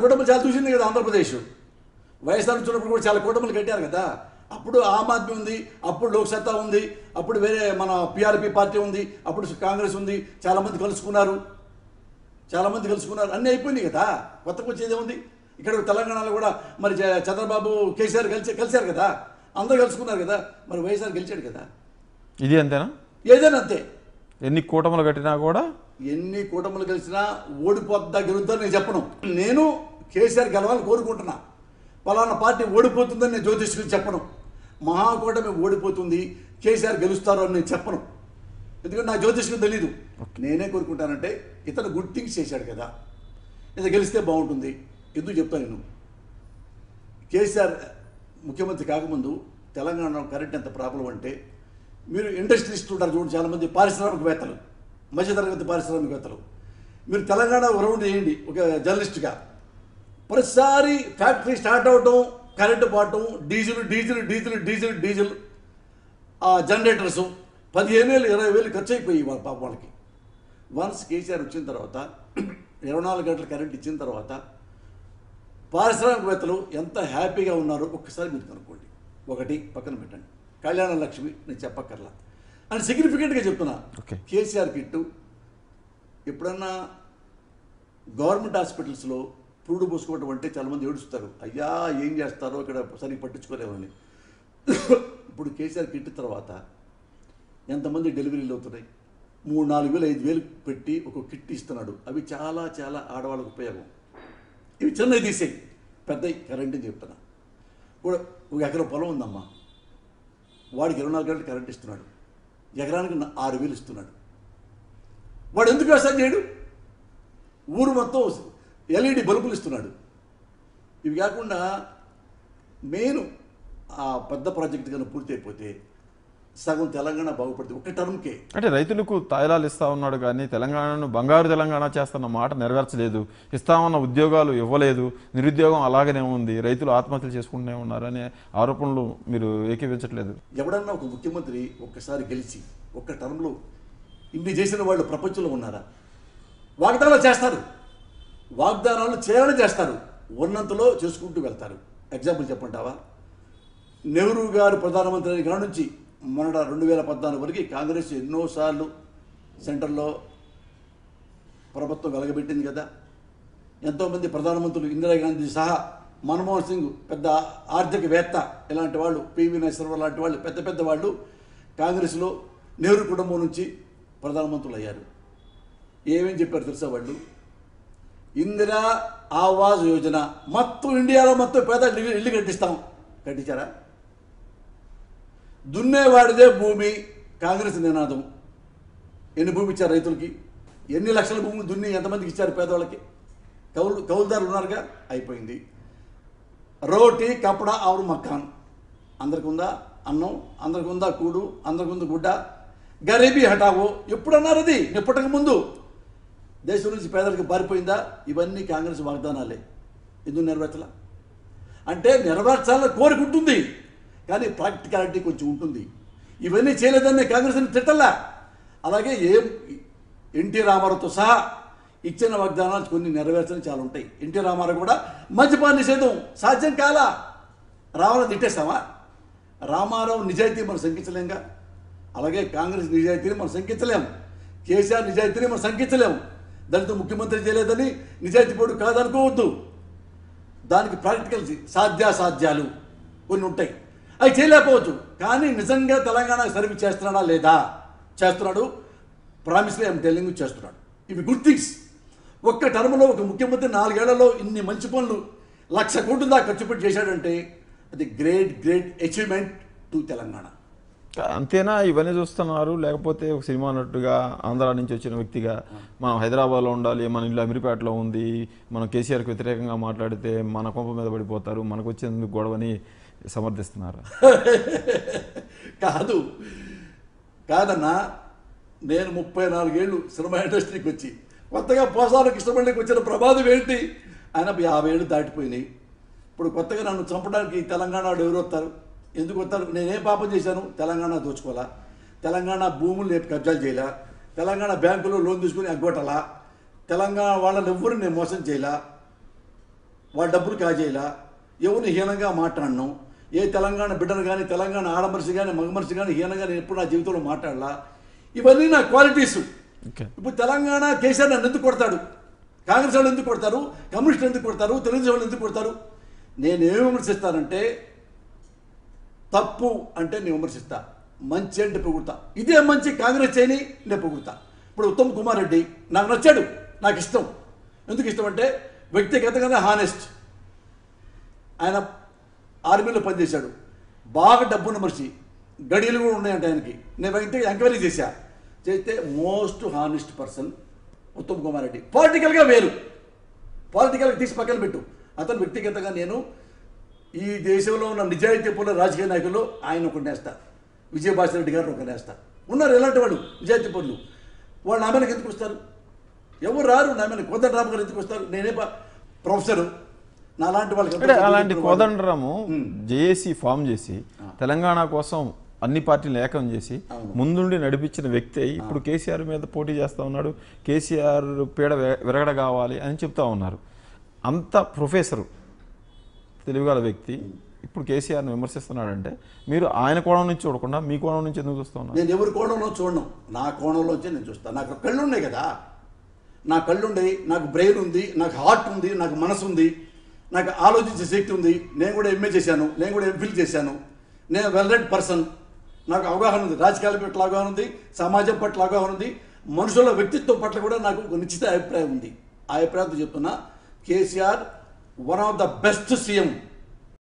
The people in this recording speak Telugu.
కూటమి చాలా చూసింది కదా ఆంధ్రప్రదేశ్ వైఎస్ఆర్ వచ్చినప్పుడు కూడా చాలా కూటములు కట్టారు కదా అప్పుడు ఆమ్ ఆద్మీ ఉంది అప్పుడు లోక్సత్తా ఉంది అప్పుడు వేరే మన పిఆర్పి పార్టీ ఉంది అప్పుడు కాంగ్రెస్ ఉంది చాలా మంది కలుసుకున్నారు చాలా మంది కలుసుకున్నారు అన్నీ అయిపోయినాయి కదా కొత్తకు వచ్చేది ఉంది ఇక్కడ తెలంగాణలో కూడా మరి చ- చంద్రబాబు కేసీఆర్ కలిసి కలిశారు కదా అందరూ కలుసుకున్నారు కదా మరి వైఎస్ఆర్ గెలిచాడు కదా ఇది అంతేనా ఏదైనా అంతే ఎన్ని కూటములు కట్టినా కూడా ఎన్ని కూటములు కలిసినా ఓడిపోతుందా గెలుద్దా నేను చెప్పను నేను కేసీఆర్ గెలవాలని కోరుకుంటున్నా పలానా పార్టీ ఓడిపోతుందని నేను జ్యోతిష్కులు చెప్పను మహాకూటమి ఓడిపోతుంది కేసీఆర్ గెలుస్తారు అని నేను చెప్పను ఎందుకంటే నా జ్యోతిష్కులు తెలీదు నేనే కోరుకుంటానంటే ఇతను గుడ్ థింగ్స్ చేశాడు కదా ఇది గెలిస్తే బాగుంటుంది ఎందుకు చెప్తాను నేను కేసీఆర్ ముఖ్యమంత్రి కాకముందు తెలంగాణలో కరెంట్ ఎంత ప్రాబ్లం అంటే మీరు ఇండస్ట్రీస్ట్ ఉంటారు చూడండి చాలామంది పారిశ్రామికవేత్తలు మధ్యతరగతి పారిశ్రామికవేత్తలు మీరు తెలంగాణ రౌండ్ చేయండి ఒక జర్నలిస్ట్గా ప్రతిసారి ఫ్యాక్టరీ స్టార్ట్ అవటం కరెంటు పోవటం diesel diesel diesel diesel diesel ఆ జనరేటర్స్ పదిహేను వేలు ఇరవై వేలు ఖర్చు అయిపోయి వాళ్ళ పాప వాళ్ళకి వన్స్ కేసీఆర్ వచ్చిన తర్వాత ఇరవై నాలుగు గంటల కరెంట్ ఇచ్చిన తర్వాత పారిశ్రామికవేత్తలు ఎంత హ్యాపీగా ఉన్నారో ఒక్కసారి మీరు కనుక్కోండి ఒకటి పక్కన పెట్టండి కళ్యాణ లక్ష్మి నేను చెప్పక్కర్లా అని సిగ్నిఫికెంట్గా చెప్తున్నా Okay. కేసీఆర్ కిట్టు ఎప్పుడన్నా గవర్నమెంట్ హాస్పిటల్స్లో పురుడు పోసుకోవడం అంటే చాలామంది ఏడుస్తారు అయ్యా ఏం చేస్తారో ఇక్కడ సరిగ్గా పట్టించుకోలేమని ఇప్పుడు కేసీఆర్ కిట్ తర్వాత ఎంతమంది డెలివరీలు అవుతున్నాయి మూడు నాలుగు వేలు ఐదు వేలు పెట్టి ఒక కిట్ ఇస్తున్నాడు అవి చాలా చాలా ఆడవాళ్ళకు ఉపయోగం ఇవి చిన్నవి తీసేయి పెద్ద కరెంట్ అని చెప్తున్నా కూడా ఒక ఎకరం పొలం ఉందమ్మా వాడికి ఇరవై నాలుగు గంటలు కరెంట్ ఇస్తున్నాడు ఎకరానికి నా- ఆరు వేలు ఇస్తున్నాడు వాడు ఎందుకు వ్యవసాయం చేయడు ఊరు మొత్తం ఎల్ఈడి బల్బులు ఇస్తున్నాడు ఇవి కాకుండా మెయిన్ ఆ పెద్ద ప్రాజెక్ట్ కనుక పూర్తి అయిపోతే సగం తెలంగాణ బాగుపడుతుంది ఒక టర్మ్కే అంటే రైతులకు తాయిలాలు ఇస్తా ఉన్నాడు కానీ తెలంగాణను బంగారు తెలంగాణ చేస్తున్న మాట నెరవేర్చలేదు ఇస్తామన్న ఉద్యోగాలు ఇవ్వలేదు నిరుద్యోగం అలాగనే ఉంది రైతులు ఆత్మహత్యలు చేసుకుంటూనే ఉన్నారు అనే ఆరోపణలు మీరు ఏకీవించట్లేదు ఎవడన్నా ఒక ముఖ్యమంత్రి ఒక్కసారి గెలిచి ఒక్క టర్మ్లో ఇన్ని చేసిన వాళ్ళు ప్రపంచంలో ఉన్నారా వాగ్దానాలు చేస్తారు వాగ్దానాలు చేయాలని చేస్తారు ఉన్నంతలో చేసుకుంటూ వెళ్తారు ఎగ్జాంపుల్ చెప్పంటావా నెహ్రూ గారు ప్రధానమంత్రి అయిన కాడ నుంచి మొన్నట రెండు వేల పద్నాలుగు వరకు కాంగ్రెస్ ఎన్నోసార్లు సెంటర్లో ప్రభుత్వం వెలగబెట్టింది కదా ఎంతోమంది ప్రధానమంత్రులు ఇందిరాగాంధీ సహా మన్మోహన్ సింగ్ పెద్ద ఆర్థికవేత్త ఇలాంటి వాళ్ళు పివి నరసింహరావు లాంటి వాళ్ళు పెద్ద పెద్ద వాళ్ళు కాంగ్రెస్లో నెహ్రూ కుటుంబం నుంచి ప్రధానమంత్రులు అయ్యారు ఏమేం చెప్పారు తెలుసా వాళ్ళు ఇందిరా ఆవాజ్ యోజన మొత్తం ఇండియాలో మొత్తం పేద ఇల్లు ఇల్లు కట్టిస్తాం కట్టించారా దున్నేవాడిదే భూమి కాంగ్రెస్ నినాదం ఎన్ని భూమి ఇచ్చారు రైతులకి ఎన్ని లక్షల భూములు దున్ని ఎంతమందికి ఇచ్చారు పేదవాళ్ళకి కౌలు కౌలుదారులు ఉన్నారుగా అయిపోయింది రోటీ కపడా ఆవురు మక్కాన్ అందరికి ఉందా అన్నం అందరికి ఉందా కూడు అందరికి ఉందా గుడ్డ గరీబీ హటావో ఎప్పుడు అన్నారు అది నేను పుట్టక ముందు దేశం నుంచి పేదలకు పారిపోయిందా ఇవన్నీ కాంగ్రెస్ వాగ్దానాలే ఎందుకు నెరవేర్చలా అంటే నెరవేర్చాలని కోరిక ఉంటుంది కానీ ప్రాక్టికాలిటీ కొంచెం ఉంటుంది ఇవన్నీ చేయలేదని కాంగ్రెస్ని తిట్టల్లా అలాగే ఏం ఎన్టీ రామారావుతో సహా ఇచ్చిన వాగ్దానాలు కొన్ని నెరవేర్చని చాలా ఉంటాయి ఎన్టీ రామారావు కూడా మద్యపాన నిషేధం సాధ్యం కాలా రామారావు తిట్టేస్తామా రామారావు నిజాయితీ మనం శంకించలేంగా అలాగే కాంగ్రెస్ నిజాయితీని మనం శంకించలేం కేసీఆర్ నిజాయితీని మనం శంకించలేం దళిత ముఖ్యమంత్రి చేయలేదని నిజాయితీ పోడు కాదనుకోవద్దు దానికి ప్రాక్టికల్ సాధ్యాసాధ్యాలు కొన్ని ఉంటాయి అవి చేయలేకపోవచ్చు కానీ నిజంగా తెలంగాణ సర్వీస్ చేస్తున్నాడా లేదా చేస్తున్నాడు ప్రామిస్లీ ఐఎమ్ టెల్లింగ్ చేస్తున్నాడు ఇవి గుడ్ థింగ్స్ ఒక్క టర్మ్లో ఒక ముఖ్యమంత్రి నాలుగేళ్లలో ఇన్ని మంచి పనులు లక్ష కోట్ల దాకా ఖర్చు పెట్టి చేశాడంటే అది great great achievement to Telangana అంతేనా ఇవన్నీ చూస్తున్నారు లేకపోతే ఒక సినిమా నటుగా ఆంధ్ర నుంచి వచ్చిన వ్యక్తిగా మనం హైదరాబాద్లో ఉండాలి మన ఇల్లు అమీర్పేటలో ఉంది మనం కేసీఆర్కి వ్యతిరేకంగా మాట్లాడితే మన కొంప మీద పడిపోతారు మనకు వచ్చేందుకు గొడవని సమర్థిస్తున్నారు కాదు కాదన్నా నేను ముప్పై నాలుగేళ్ళు సినిమా ఇండస్ట్రీకి వచ్చి కొత్తగా పోసాల కృష్ణపల్లికి వచ్చిన ప్రమాదం ఏంటి ఆయన యాభై ఏళ్ళు దాటిపోయినాయి ఇప్పుడు కొత్తగా నన్ను చంపడానికి తెలంగాణ వాడు ఎవరు వస్తారు ఎందుకు వస్తారు నేనేం పాపం చేశాను తెలంగాణ దోచుకోవాలా తెలంగాణ భూములు లేపు కబ్జాలు చేయలా తెలంగాణ బ్యాంకులో లోన్ తీసుకుని అగ్గొట్టాలా తెలంగాణ వాళ్ళని ఎవ్వరు నేను మోసం చేయలా వాళ్ళ డబ్బులు కాజేయలా ఎవరిని హీనంగా మాట్లాడను ఏ తెలంగాణ బిడ్డను కానీ తెలంగాణ ఆడమనిషి కానీ మగమనిషి కానీ హీనంగా నేను ఎప్పుడు నా జీవితంలో మాట్లాడలా ఇవన్నీ నా క్వాలిటీస్ ఓకే ఇప్పుడు తెలంగాణ కేసీఆర్ నన్ను ఎందుకు కొడతాడు కాంగ్రెస్ వాళ్ళు ఎందుకు కొడతారు కమ్యూనిస్టులు ఎందుకు కొడతారు తెలుగుదేశం వాళ్ళు ఎందుకు కొడతారు నేను ఏమి విమర్శిస్తానంటే తప్పు అంటే నేను విమర్శిస్తా మంచి అంటే పొగుడతా ఇదే మంచి కాంగ్రెస్ చేయని నేను పొగుడతా ఇప్పుడు ఉత్తమ్ కుమార్ రెడ్డి నాకు నచ్చాడు నాకు ఇష్టం ఎందుకు ఇష్టం అంటే వ్యక్తిగతంగా హానెస్ట్ ఆయన ఆర్మీలో పనిచేశాడు బాగా డబ్బున్న మనిషి గడియలు కూడా ఉన్నాయంట ఆయనకి నేను ఇంటికి ఎంక్వైరీ చేశా చేస్తే most honest person Uttam Kumar Reddy పొలిటికల్గా వేరు పొలిటికల్గా తీసి పక్కన పెట్టు అతను వ్యక్తిగతంగా నేను ఈ దేశంలో ఉన్న నిజాయితీ పూల రాజకీయ నాయకులు ఆయన ఒక నేస్తా విజయభాస్కర్ రెడ్డి గారు ఒక నేస్తా ఉన్నారు ఎలాంటి వాళ్ళు నిజాయితీ పనులు వాళ్ళు నా మీదకి ఎందుకు వస్తారు ఎవరు రారు నా మీద కోదండరామ్ గారు ఎందుకు వస్తారు నేనే ప- ప్రొఫెసరు నాలాంటి వాళ్ళకి అంటే అలాంటి వాళ్ళు- కోదండరాము జేఏసీ ఫామ్ చేసి తెలంగాణ కోసం అన్ని పార్టీలు ఏకం చేసి అవును. ముందుండి నడిపించిన వ్యక్తి అయి ఇప్పుడు కేసీఆర్ మీద పోటీ చేస్తా ఉన్నాడు కేసీఆర్ పీడ వె- విరగడ కావాలి అని చెప్తా ఉన్నారు అంత ప్రొఫెసరు తెలివిగల వ్యక్తి ఇప్పుడు కేసీఆర్ని విమర్శిస్తున్నాడంటే మీరు ఆయన కోణం నుంచి చూడకుండా మీ కోణం నుంచి ఎందుకు చూస్తా ఉన్నారు నేను ఎవరి కోణంలో చూడను నా కోణంలోంచే నేను చూస్తాను నాకు కళ్ళు ఉన్నాయి కదా నా కళ్ళు ఉన్నాయి నాకు బ్రెయిన్ ఉంది నాకు హార్ట్ ఉంది నాకు మనసు ఉంది నాకు ఆలోచించే శక్తి ఉంది నేను కూడా ఎంఏ చేశాను నేను కూడా ఎంఫిల్ చేశాను నేను వెల్ రెడ్ పర్సన్ నాకు అవగాహన ఉంది రాజకీయాల పట్ల అవగాహన ఉంది సమాజం పట్ల అవగాహన ఉంది మనుషుల వ్యక్తిత్వం పట్ల కూడా నాకు ఒక నిశ్చిత అభిప్రాయం ఉంది ఆ అభిప్రాయంతో చెప్తున్నా KCR one of the best CM